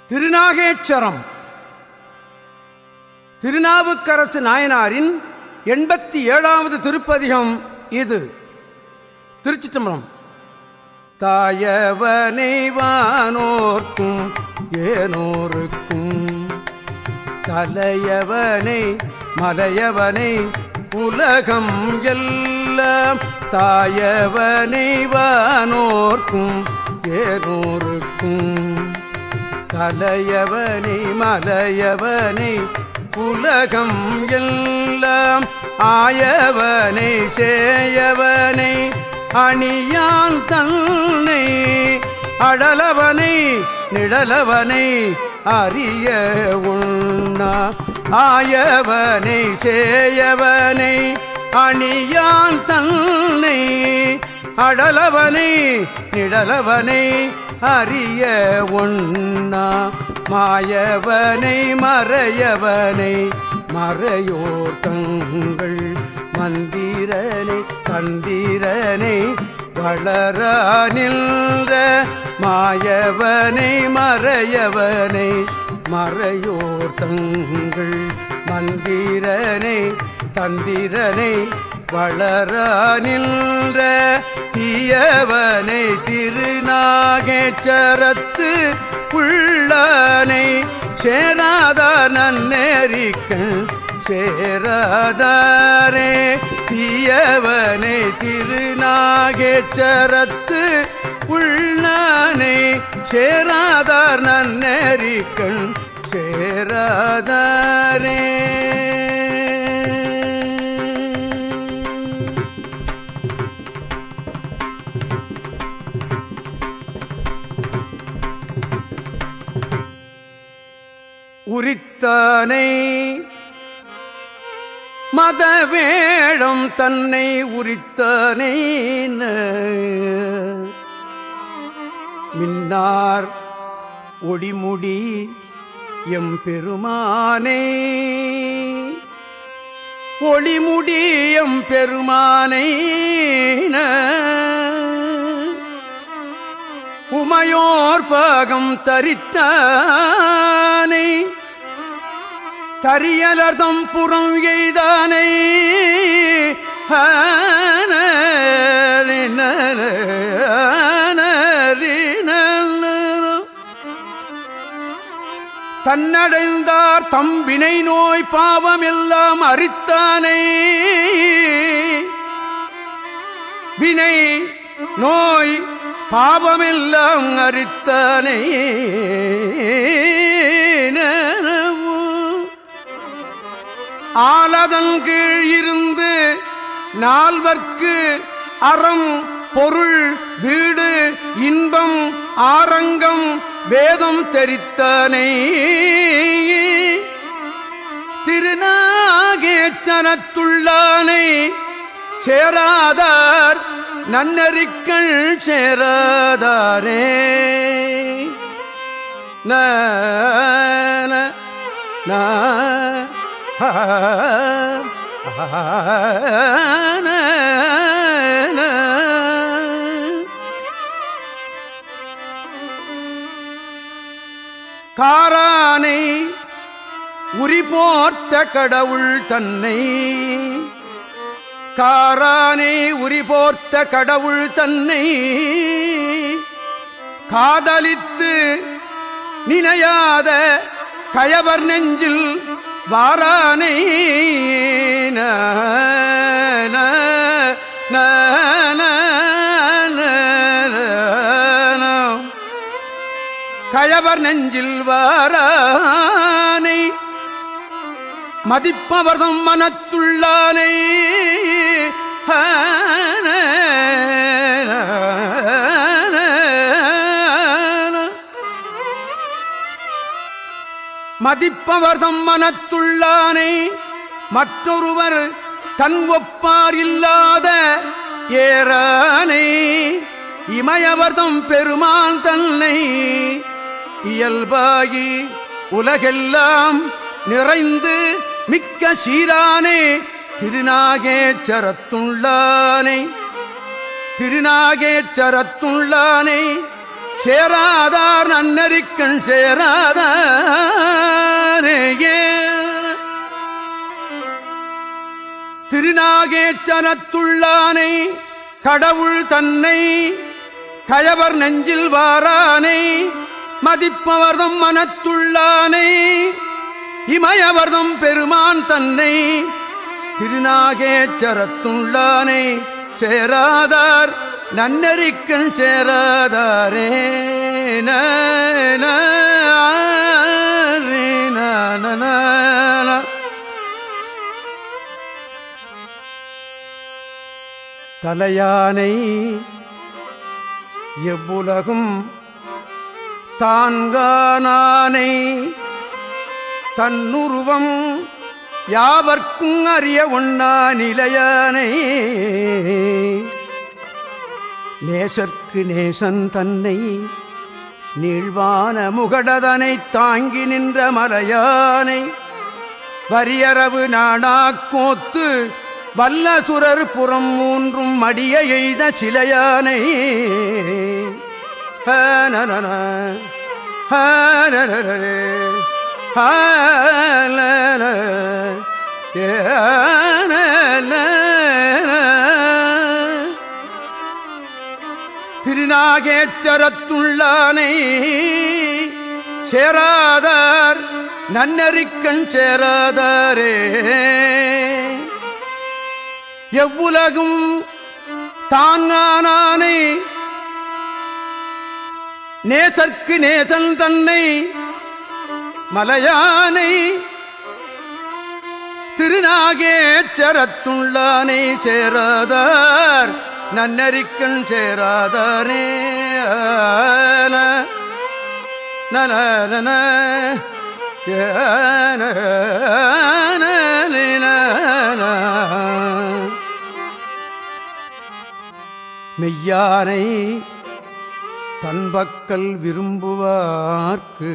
திருநாகேச்சரம் திருநாவுக்கரசு நாயனாரின் எண்பத்தி ஏழாவது திருப்பதிகம் இது திருச்சி தம்பரம் தாயவனை வானோர்க்கும் ஏனோருக்கும் தலையவனை மலையவனை உலகம் எல்லாம் தாயவனை வானோர்க்கும் ஏனோருக்கும் தலையவனை மலையவனை உலகம் எல்லாம் ஆயவனை சேயவனை அணியால் தன்னை அடலவனை நிழலவனை அறிய உண்ணா ஆயவனை சேயவனை அணியால் தன்னை அடலவனை நிழலவனை அறிய ஒண்ணா மாயவனை மறையவனை மறையோர் தங்கள் மந்திரனை தந்திரனை வளர நின்ற மாயவனை மறையவனை மறையோர் தங்கள் மந்திரனை தந்திரனை வளர நின்ற தீயவனை திருநாகேச்சரத்து உள்ளனை சேராத நன்னேரிக்கண் சேராதாரே தீயவனை திருநாகேச்சரத்து உள்ளனை சேராதார் நன்னேரிக்கண் சேராதாரே உரித்தானை மதவேழம் தன்னை உரித்தானை மின்னார் ஒடிமுடி எம் பெருமானை ஒளிமுடி எம் பெருமானை உமையோர் பாகம் தரித்தானை தரியலர்தம் புறம் எய்தானை தன்னடைந்தார் தம்பினை நோய் பாவமெல்லாம் அரித்தானை வினை நோய் பாவமெல்லாம் அரித்தானை ஆலதன் கீழ் இருந்து நால்வர்க்கு அறம் பொருள் வீடு இன்பம் ஆரங்கம் வேதம் தெரித்தானை திருநாகேச்சனத்துள்ளானை சேராதார் நன்னறிக்கள் சேராதாரே ந ந காரானை உரிபோர்த்த கடவுள் தன்னை காரானை உரிபோர்த்த கடவுள் தன்னை காதலித்து நினையாத கயவர் நெஞ்சில் வாரானை கயவர் நெஞ்சில் வாரானை மதிப்பவர்தம் மனத்துள்ளானை மதிப்பவர்தம் மனத்துள்ளானை மற்றொருவர் தன் ஒப்பார் இல்லாத ஏறானை இமயவர்தம் பெருமான் தன்னை இயல்பாகி உலகெல்லாம் நிறைந்து மிக்க சீரானே திருநாகேச்சரத்துள்ளானை திருநாகேச்சரத்துள்ளானை சேராதார் நன்னறிக்கண் சேராதாரேயே திருநாகேச்சனத்துள்ளானை கடவுள் தன்னை கயவர் நெஞ்சில் வாரானை மதிப்பவர்தம் மனத்துள்ளானை இமயவர்தம் பெருமான் தன்னை திருநாகேச்சரத்துள்ளானை சேராதார் நன்னறிக்கண் சேராதாரே ந, ந, ஆரே, ந, ந, ந, ந. தலையானை எவ்வுலகும் தான்கானானை தன்னுருவம் யாவர்க்கும் அறிய ஒண்ணா நிலையானை நேசர்க்கு நேசன் தன்னை நீழ்வான முகடதனை தாங்கி நின்ற மலையானை வரியரவு நாடாக்கோத்து வல்லசுரர் புறம் மூன்றும் மடிய எய்த சிலையானை ஹனனன, ஹனனனரே, ஹனன, ஏனன. திருநாகேச்சரத்துள்ளானை சேராதார் நன்னறிக்கண் சேராதாரே எவ்வுலகும் தாங்கானானை நேசர்க்கு நேசன் தன்னை மலையானை திருநாகேச்சரத்துள்ளானை சேராதார் நன்னறிக்கண் சேராதாரே ஆன, நன நன, ஏன, நன. மெய்யானை தன்பக்கல் விரும்புவார்க்கு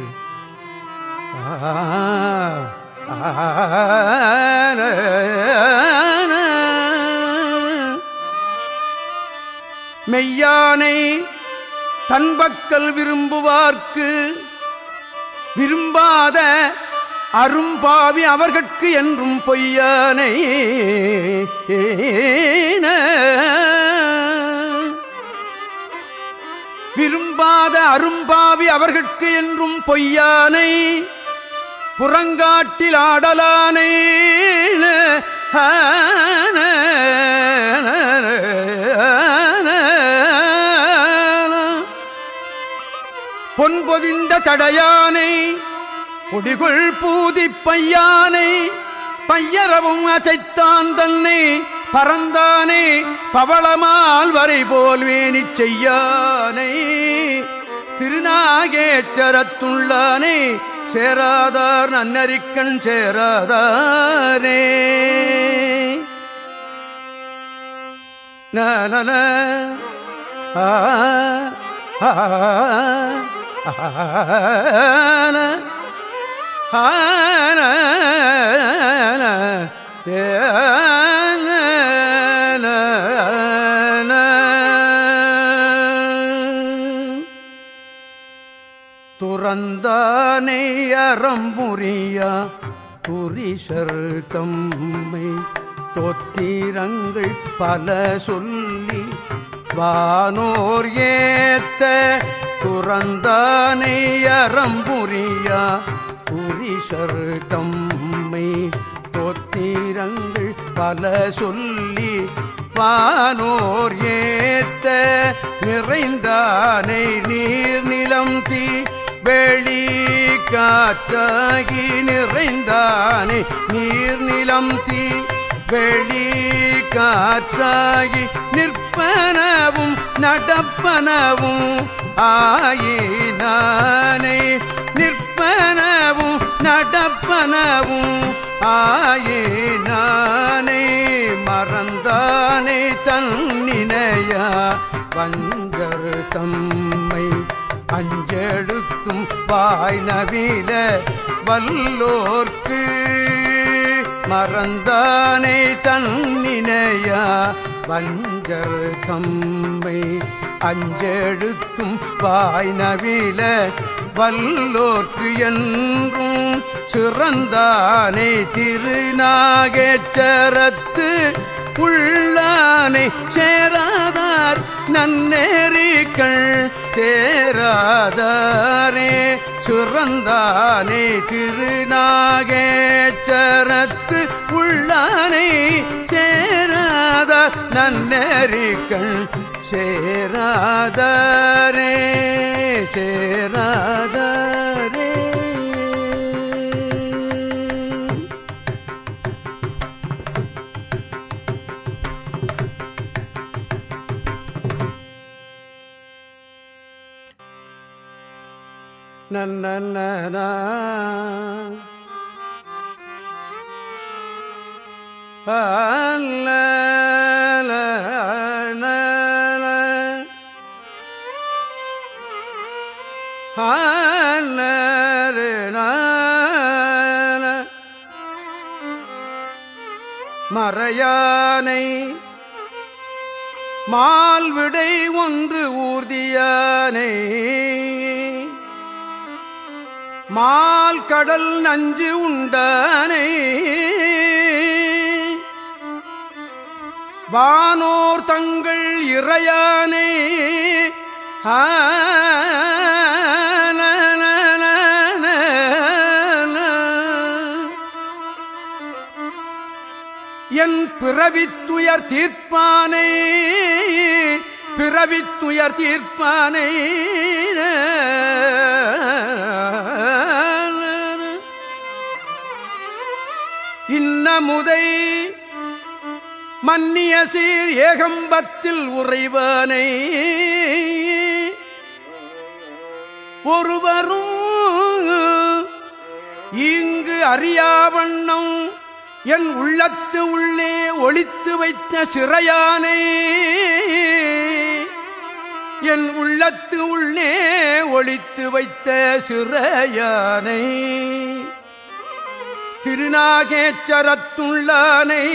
ஆ, ஆன, மெய்யானை தன்பக்கல் விரும்புவார்க்கு விரும்பாத அரும்பாவி அவர்கட்கு என்றும் பொய்யானை விரும்பாத அரும்பாவி அவர்கட்கு என்றும் பொய்யானை புறங்காட்டில் ஆடலானை பொன்பொதிந்த சடையானை பொடிகுள் பூதி பையானை பையரவும் அசைத்தான் தன்னை பறந்தானே பவளமால் வரை போல் வேணிச் செய்யானை திருநாகேச்சரத்துள்ளானே சேராதார் நன்னறிக்கண் சேராதாரே நன ஆ ஆ ஆன ஆன துறந்தானே அறம்புரியா புரிஷர் தம்மை தொத்திரங்கள் பல சொல்லி வானோர் ஏத்த துறந்தானே அறம்புரியா புரிஷர் தம்மை தொத்திரங்கள் பல சொல்லி வானோர் ஏத்த நிறைந்தானை நீர் நிலம் தீ வெளி காற்றாகி நிறைந்தானே நீர் நிலம் தீ வெளி காற்றாகி நிற்பனவும் நடப்பனவும் ஆயினானை நிற்பனவும் நடப்பனவும் ஆயினானை மறந்தானே தன்னினையா வஞ்சர் தம்மை அஞ்செழுத்தும் வாய் நவீல வல்லோர்க்கு மறந்தானே தன்னினையா வஞ்சர் தம்மை அஞ்செழுத்தும் வாய் நவில வல்லோர்க்கு என்றும் சிறந்தானே திருநாகேச்சரத்து உள்ளானை சேராதார் நன்னேறிக்கள் சேராதாரே சுரந்தானே திருநாகேச்சரத்து உள்ளானை சேராதார் நன்னேறிக்கள் சேராதாரே சேராதாரே நன்னன மறையானை மால்விடை ஒன்று ஊர்தியானை மால் கடல் நஞ்சு உண்டானை வானோர் தங்கள் இறையானை ஆ, ந, ந, ந, ந, ந. என் பிறவித்துயர் தீர்ப்பானை பிறவித்துயர் தீர்ப்பானை இன்னமுதை மன்னிய சீர் ஏகம்பத்தில் உறைவானை ஒருவரும் இங்கு அறியாவண்ணம் என் உள்ளத்து உள்ளே ஒளித்து வைத்த சிறையானை என் உள்ளத்து உள்ளே ஒளித்து வைத்த சிறையானை திருநாகேச்சரத்துள்ளானை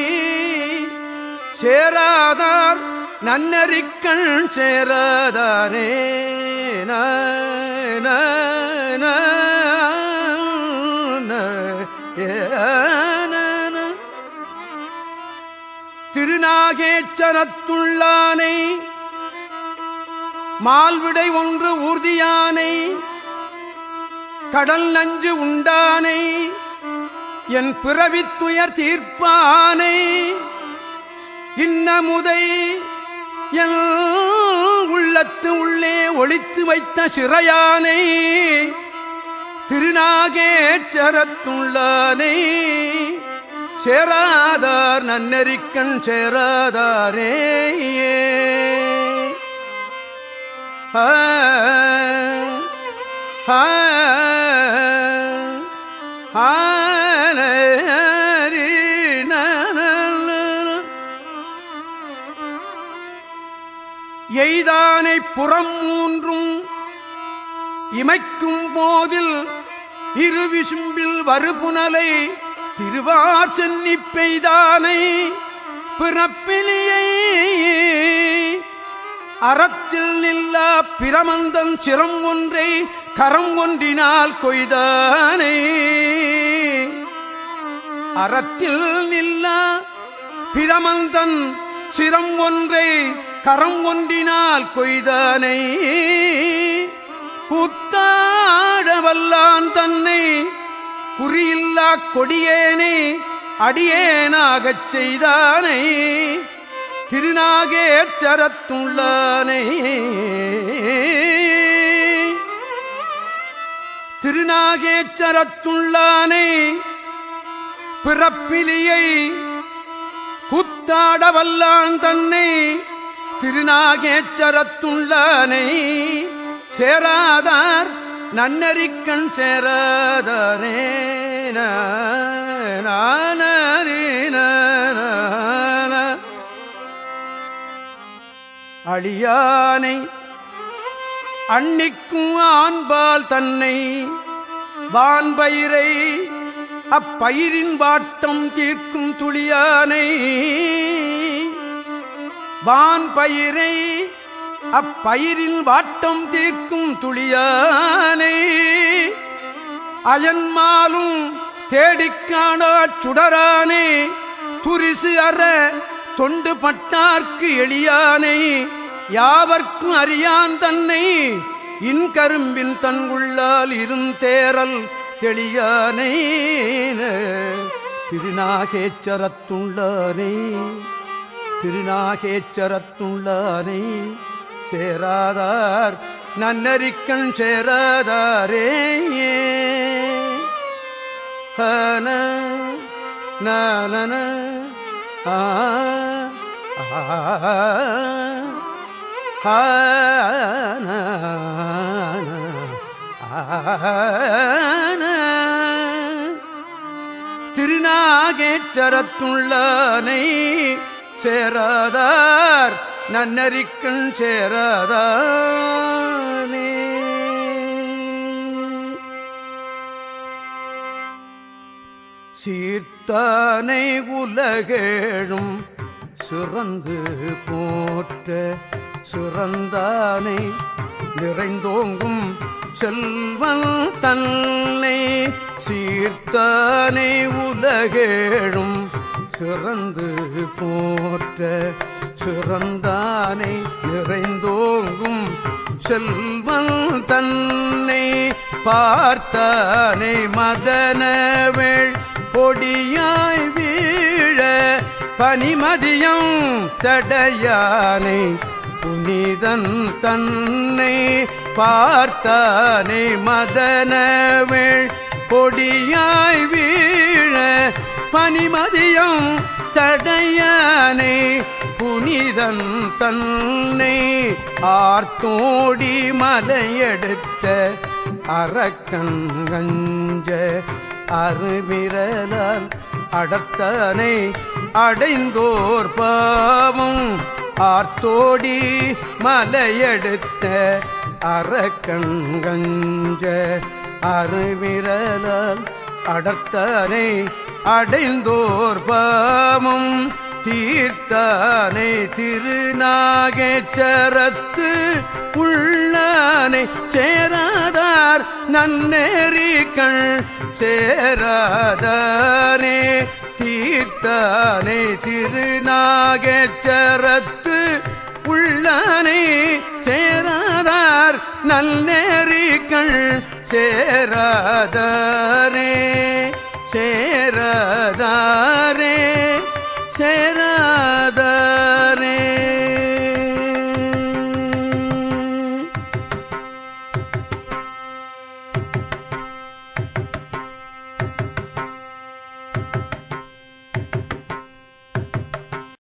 சேராதார் நன்னறிக்கள் சேராதாரே ந, ந, ந, ந, ஏ, ந, ந. திருநாகேச்சரத்துள்ளானை மால்விடை ஒன்று ஊர்தியானை கடல் நஞ்சு உண்டானை என் பிறவித்துயர் தீர்ப்பானை இன்னமுதை என் உள்ளத்து உள்ளே ஒளித்து வைத்த சிறையானை திருநாகேச்சரத்துள்ளானை சேராதார் நன்னெறிக்கண் சேராதாரே ஆ, ஆ, ஆ, நரி, ந, ந, ந. எய்தானை புறம் மூன்றும் இமைக்கும் போதில் இரு விசும்பில் வருபுனலை திருவார் சென்னி பெய்தானை பிறப்பிலியை அறத்தில் நில்லா பிரமந்தன் சிரம் ஒன்றை கரம் ஒன்றினால் கொய்தானே அறத்தில் நில்லா பிரமந்தன் சிரம் ஒன்றை கரம் ஒன்றினால் கொய்தானை கூத்தாட வல்லான் தன்னை குறியில்லா கொடியேனை அடியேனாகச் செய்தானை திருநாகேச்சரத்துள்ளானை திருநாகேச்சரத்துள்ளானை பிறப்பிலியை குத்தாட வல்லான் தன்னை திருநாகேச்சரத்துள்ளானை சேராதார் நன்னறிக்கண் சேராதாரே நானரீன அழியானை அன்னிக்கும் ஆண்பால் தன்னை வான்பயிரை அப்பயிரின் வாட்டம் தீர்க்கும் துளியானை வான்பயிரை அப்பயிரில் வாட்டம் தீர்க்கும் துளியானை அயன்மாலும் தேடிக்காணா சுடரானே துரிசு அற தொண்டு பட்டார்க்கு எளியானை யாவர்க்கும் அறியான் தன்னை இன்கரும்பின் தன்குள்ளால் இருந்தேரல் தெளியானை திருநாகேச்சரத்துள்ளானே திருநாகேச்சரத்துள்ளானே சேராதார் நன்னரிக்கண் சேராதாரே ஹன நன ஆ திருநாகேச்சரத்துள்ளனை சேராதார் நன்னரிக்கண் சேராதானே சீர்த்தானை உலகேழும் சிறந்து போற்ற சிறந்தானை நிறைந்தோங்கும் செல்வன் தன்னை சீர்த்தானை உலகேழும் சிறந்து போற்ற சிறந்தானை நிறைந்தோங்கும் செல்வன் தன்னை பார்த்தானை மதனவேள் பொடியாய் வீழ பனிமதியம் சடையானை புனிதன் தன்னை பார்த்தானை மதனவேள் பொடியாய் வீழ பனிமதியம் சடையானை புனிதன் தன்னை ஆர்த்தோடி மலையெடுத்த அரக்கங்கஞ்ச அருவிரலால் அடர்த்தனை அடைந்தோர் பாவம் ஆர்த்தோடி மலையெடுத்த அரக்கங்கஞ்ச அருவிரலால் அடர்த்தனை அடைந்தோர் பாவம் தீர்த்தானை திருநாகேச்சரத்து உள்ளானை சேராதார் நன்னேறிகள் சேராதானே தீர்த்தானை திருநாகேச்சரத்து உள்ளானை சேராதார் நன்னேறிகள் சேராதானே